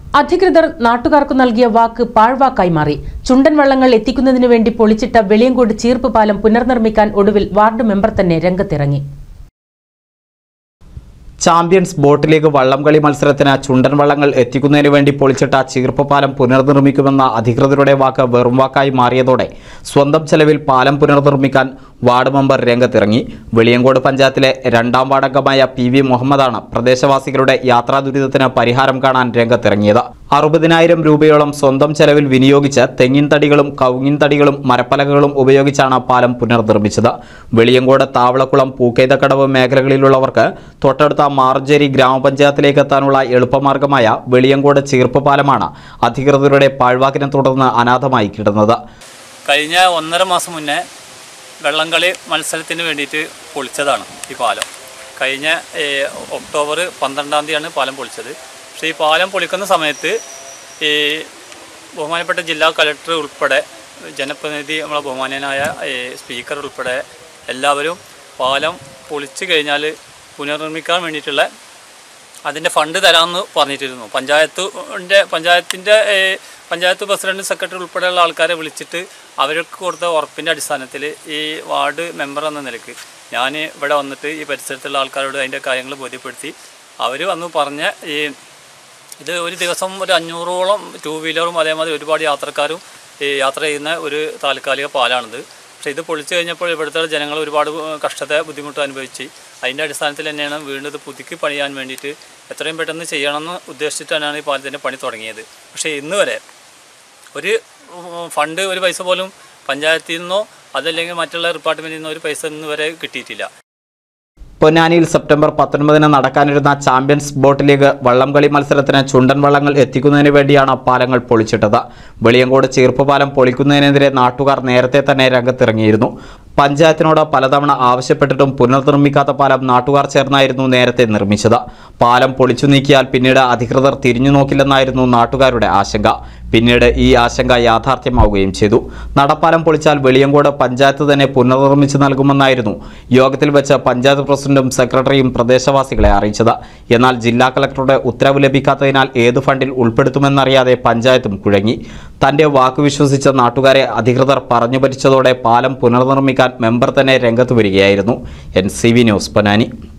അധികൃതർ നാട്ടുകാർക്ക് നൽകിയ വാക്ക് പാഴ്വാക്കായി മാറി ചുണ്ടൻ വള്ളങ്ങൾ എത്തിക്കുന്നതിനു വേണ്ടി പൊളിച്ചിട്ട വെളിയങ്കോട് ചീർപ്പ് പാലം പുനർനിർമ്മിക്കാൻ ഒടുവിൽ വാർഡ് മെമ്പർ തന്നെ രംഗത്തിറങ്ങി ചാമ്പ്യൻസ് ബോട്ട് ലീഗ് വള്ളംകളി മത്സരത്തിന് ചുണ്ടൻ വള്ളങ്ങൾ എത്തിക്കുന്നതിന് വേണ്ടി പൊളിച്ചിട്ട ചീർപ്പ് പാലം പുനർനിർമ്മിക്കുമെന്ന അധികൃതരുടെ വാക്ക് വെറും വാക്കായി മാറിയതോടെ സ്വന്തം ചെലവിൽ പാലം പുനർനിർമ്മിക്കാൻ വാർഡ് മെമ്പർ രംഗത്തിറങ്ങി വെളിയങ്കോട് പഞ്ചായത്തിലെ രണ്ടാം വാർഡംഗമായ പി വി മുഹമ്മദാണ് പ്രദേശവാസികളുടെ യാത്രാ ദുരിതത്തിന് പരിഹാരം കാണാൻ രംഗത്തിറങ്ങിയത് അറുപതിനായിരം രൂപയോളം സ്വന്തം ചെലവിൽ വിനിയോഗിച്ച് തെങ്ങിൻ തടികളും കവുങ്ങിൻ തടികളും മരപ്പലകകളും ഉപയോഗിച്ചാണ് പാലം പുനർനിർമ്മിച്ചത് വെളിയങ്കോട് താവളക്കുളം പൂക്കേതക്കടവ് മേഖലകളിലുള്ളവർക്ക് തൊട്ടടുത്ത മാർജേരി ഗ്രാമപഞ്ചായത്തിലേക്ക് എത്താനുള്ള എളുപ്പമാർഗമായ വെളിയങ്കോട് ചീർപ്പ് പാലമാണ് അധികൃതരുടെ പാഴ്വാക്കിനെ തുടർന്ന് അനാഥമായി കിടന്നത് കഴിഞ്ഞ ഒന്നര മാസം മുന്നേ വെള്ളംകളി മത്സരത്തിന് വേണ്ടിയിട്ട് പൊളിച്ചതാണ് ഈ പാലം കഴിഞ്ഞ ഏഹ്, ഒക്ടോബർ പന്ത്രണ്ടാം തീയതിയാണ് പാലം പൊളിച്ചത് പക്ഷേ ഈ പാലം പൊളിക്കുന്ന സമയത്ത് ഈ ബഹുമാനപ്പെട്ട ജില്ലാ കലക്ടർ ഉൾപ്പെടെ ജനപ്രതിനിധി നമ്മളെ ബഹുമാനീയനായ ഈ സ്പീക്കർ ഉൾപ്പെടെ എല്ലാവരും പാലം പൊളിച്ചു കഴിഞ്ഞാൽ പുനർനിർമ്മിക്കാൻ വേണ്ടിയിട്ടുള്ള അതിൻ്റെ ഫണ്ട് തരാമെന്ന് പറഞ്ഞിട്ടിരുന്നു പഞ്ചായത്തിൻ്റെ പഞ്ചായത്തിൻ്റെ ഏഹ്, പഞ്ചായത്ത് പ്രസിഡന്റ് സെക്രട്ടറി ഉൾപ്പെടെയുള്ള ആൾക്കാരെ വിളിച്ചിട്ട് അവർക്ക് കൊടുത്ത ഉറപ്പിൻ്റെ അടിസ്ഥാനത്തിൽ ഈ വാർഡ് മെമ്പർ എന്ന നിലയ്ക്ക് ഞാൻ ഇവിടെ വന്നിട്ട് ഈ പരിസരത്തുള്ള ആൾക്കാരോട് അതിൻ്റെ കാര്യങ്ങൾ ബോധ്യപ്പെടുത്തി അവർ വന്ന് പറഞ്ഞ ഈ ഇത് ഒരു ദിവസം ഒരു അഞ്ഞൂറോളം ടൂ വീലറും അതേമാതിരി ഒരുപാട് യാത്രക്കാരും ഈ യാത്ര ചെയ്യുന്ന ഒരു താൽക്കാലിക പാലാണിത് പക്ഷേ ഇത് പൊളിച്ചു കഴിഞ്ഞപ്പോൾ ഇവിടുത്തെ ജനങ്ങൾ ഒരുപാട് കഷ്ടത ബുദ്ധിമുട്ട് അനുഭവിച്ച് അതിൻ്റെ അടിസ്ഥാനത്തിൽ തന്നെയാണ് വീണ്ടും ഇത് പുതുക്കി പണിയാൻ വേണ്ടിയിട്ട് എത്രയും പെട്ടെന്ന് ചെയ്യണമെന്ന് ഉദ്ദേശിച്ചിട്ടാണ് ഈ പാലത്തിൻ്റെ പണി തുടങ്ങിയത് പക്ഷേ ഇന്ന് വരെ ഒരു ഉം, ഫണ്ട് ഒരു പൈസ പോലും പഞ്ചായത്തിൽ നിന്നോ അതല്ലെങ്കിൽ മറ്റുള്ള ഡിപ്പാർട്ട്മെൻറ്റിൽ നിന്നോ ഒരു പൈസ ഇന്ന് വരെ കിട്ടിയിട്ടില്ല പൊന്നാനിയിൽ സെപ്റ്റംബർ പത്തൊൻപതിന് നടക്കാനിരുന്ന ചാമ്പ്യൻസ് ബോട്ട് ലീഗ് വള്ളംകളി മത്സരത്തിന് ചുണ്ടൻ വള്ളങ്ങൾ എത്തിക്കുന്നതിന് വേണ്ടിയാണ് പാലങ്ങൾ പൊളിച്ചിട്ടത് വെളിയങ്കോട് ചീർപ്പ് പാലം പൊളിക്കുന്നതിനെതിരെ നാട്ടുകാർ നേരത്തെ തന്നെ രംഗത്തിറങ്ങിയിരുന്നു പഞ്ചായത്തിനോട് പലതവണ ആവശ്യപ്പെട്ടിട്ടും പുനർനിർമ്മിക്കാത്ത പാലം നാട്ടുകാർ ചേർന്നായിരുന്നു നേരത്തെ നിർമ്മിച്ചത് പാലം പൊളിച്ചു നീക്കിയാൽ പിന്നീട് അധികൃതർ തിരിഞ്ഞു നോക്കില്ലെന്നായിരുന്നു നാട്ടുകാരുടെ ആശങ്ക പിന്നീട് ഈ ആശങ്ക യാഥാർത്ഥ്യമാവുകയും ചെയ്തു നടപ്പാലം പൊളിച്ചാൽ വെളിയങ്കോട് പഞ്ചായത്ത് തന്നെ പുനർനിർമ്മിച്ചു നൽകുമെന്നായിരുന്നു യോഗത്തിൽ വെച്ച് പഞ്ചായത്ത് പ്രസിഡന്റും സെക്രട്ടറിയും പ്രദേശവാസികളെ അറിയിച്ചത് എന്നാൽ ജില്ലാ കളക്ടറുടെ ഉത്തരവ് ലഭിക്കാത്തതിനാൽ ഏത് ഫണ്ടിൽ ഉൾപ്പെടുത്തുമെന്നറിയാതെ പഞ്ചായത്തും കുഴങ്ങി തന്റെ വാക്ക് വിശ്വസിച്ച നാട്ടുകാരെ അധികൃതർ പറഞ്ഞു പറ്റിച്ചതോടെ പാലം പുനർനിർമ്മിക്കാൻ മെമ്പർ തന്നെ രംഗത്ത് വരികയായിരുന്നു N C V news Ponnani